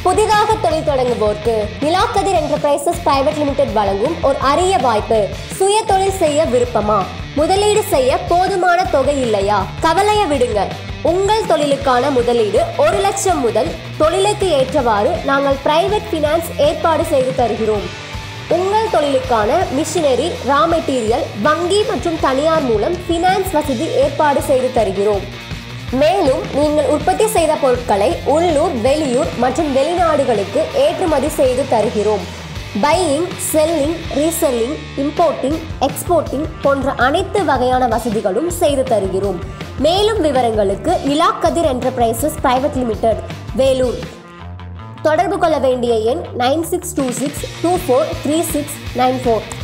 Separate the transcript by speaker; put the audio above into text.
Speaker 1: புதிதாக தொழில் தொடங்குவோருக்கு நிலாக்கதிர் என்டர்பிரைசஸ் பிரைவேட் லிமிடெட் வழங்கும் ஒரு அரிய வாய்ப்பு சுய தொழில் செய்ய விருப்பமா முதலீடு செய்ய போதுமான தொகை இல்லையா கவலைய விடுங்க உங்கள் தொழிலுக்கான முதலீடு ஒரு லட்சம் முதல் தொழிலுக்கு ஏற்றவாறு நாங்கள் பிரைவேட் ஃபினான்ஸ் ஏற்பாடு செய்து தருகிறோம் உங்கள் தொழிலுக்கான மிஷினரி ரா மெட்டீரியல் வங்கி மற்றும் தனியார் மூலம் ஃபினான்ஸ் வசதி ஏற்பாடு செய்து தருகிறோம் மேலும் நீங்கள் உற்பத்தி செய்த பொருட்களை உள்ளூர் வெளியூர் மற்றும் வெளிநாடுகளுக்கு ஏற்றுமதி செய்து தருகிறோம் buying selling reselling importing exporting போன்ற அனைத்து வகையான வசதிகளும் செய்து தருகிறோம் மேலும் விவரங்களுக்கு Nilakkathir enterprises private limited Vellore தொடர்பு கொள்ள வேண்டிய எண் nine six two six two four three six nine four